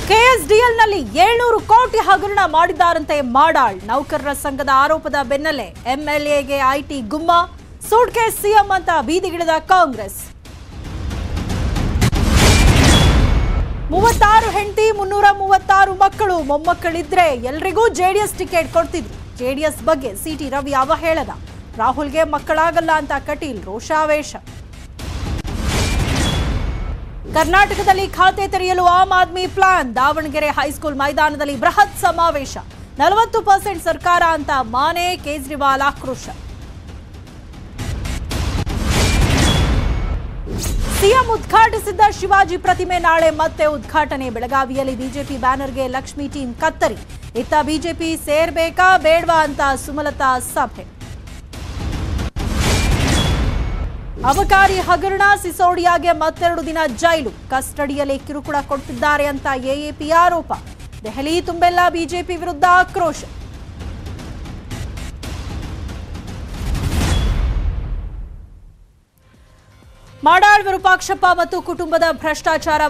ಕೆಎಸ್ಡಿಎಲ್ನಲ್ಲಿ ಏಳ್ನೂರು ಕೋಟಿ ಹಗರಣ ಮಾಡಿದ್ದಾರಂತೆ ಮಾಡಾಳ್ ನೌಕರರ ಸಂಘದ ಆರೋಪದ ಬೆನ್ನಲ್ಲೇ ಎಂಎಲ್ಎಗೆ ಐಟಿ ಗುಮ್ಮ ಸೂಟ್ಕೇಸ್ ಸಿಎಂ ಅಂತ ಬೀದಿಗಿಳಿದ ಕಾಂಗ್ರೆಸ್ ಮೂವತ್ತಾರು ಹೆಂಡತಿ ಮುನ್ನೂರ ಮೂವತ್ತಾರು ಮಕ್ಕಳು ಮೊಮ್ಮಕ್ಕಳಿದ್ರೆ ಎಲ್ರಿಗೂ ಜೆಡಿಎಸ್ ಟಿಕೆಟ್ ಕೊಡ್ತಿದ್ರು ಜೆಡಿಎಸ್ ಬಗ್ಗೆ ಸಿಟಿ ರವಿ ಅವಹೇಳನ ರಾಹುಲ್ಗೆ ಮಕ್ಕಳಾಗಲ್ಲ ಅಂತ ಕಟೀಲ್ ರೋಷಾವೇಶ ಕರ್ನಾಟಕದಲ್ಲಿ ಖಾತೆ ತೆರೆಯಲು ಆಮ್ ಆದ್ಮಿ ಪ್ಲಾನ್ ದಾವಣಗೆರೆ ಹೈಸ್ಕೂಲ್ ಮೈದಾನದಲ್ಲಿ ಬೃಹತ್ ಸಮಾವೇಶ ನಲವತ್ತು ಪರ್ಸೆಂಟ್ ಸರ್ಕಾರ ಅಂತ ಮಾನೆ ಕೇಜ್ರಿವಾಲ್ ಆಕ್ರೋಶ ಸಿಎಂ ಉದ್ಘಾಟಿಸಿದ್ದ ಶಿವಾಜಿ ಪ್ರತಿಮೆ ನಾಳೆ ಮತ್ತೆ ಉದ್ಘಾಟನೆ ಬೆಳಗಾವಿಯಲ್ಲಿ ಬಿಜೆಪಿ ಬ್ಯಾನರ್ಗೆ ಲಕ್ಷ್ಮಿ ಟೀಮ್ ಕತ್ತರಿ ಇತ್ತ ಬಿಜೆಪಿ ಸೇರ್ಬೇಕಾ ಬೇಡ್ವಾ ಅಂತ ಸುಮಲತಾ ಸಭೆ ಅಬಕಾರಿ ಹಗರಣ ಸಿಸೋಡಿಯಾಗೆ ಮತ್ತೆರಡು ದಿನ ಜೈಲು ಕಸ್ಟಡಿಯಲ್ಲಿ ಕಿರುಕುಳ ಕೊಡ್ತಿದ್ದಾರೆ ಅಂತ ಎಎಪಿ ಆರೋಪ ದೆಹಲಿ ತುಂಬೆಲ್ಲ ಬಿಜೆಪಿ ವಿರುದ್ಧ ಆಕ್ರೋಶ ಮಾಡಾಳ್ ವಿರೂಪಾಕ್ಷಪ್ಪ ಮತ್ತು ಕುಟುಂಬದ ಭ್ರಷ್ಟಾಚಾರ